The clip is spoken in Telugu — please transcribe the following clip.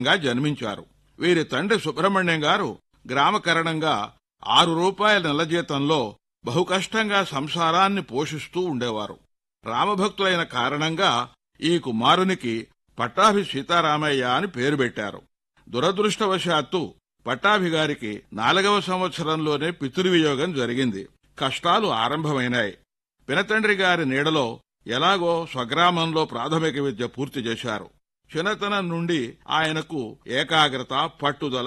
గా జన్మించారు వీరి తండ్రి సుబ్రహ్మణ్యం గారు గ్రామకరణంగా ఆరు రూపాయల నెల జీతంలో బహుకష్టంగా సంసారాన్ని పోషిస్తూ ఉండేవారు రామభక్తులైన కారణంగా ఈ కుమారునికి పట్టాభి సీతారామయ్య అని పేరు పెట్టారు దురదృష్టవశాత్తు పట్టాభి గారికి నాలుగవ సంవత్సరంలోనే పితృవియోగం జరిగింది కష్టాలు ఆరంభమైనాయి పినతండ్రి గారి నీడలో ఎలాగో స్వగ్రామంలో ప్రాథమిక విద్య పూర్తి చేశారు చిన్నతనం నుండి ఆయనకు ఏకాగ్రత పట్టుదల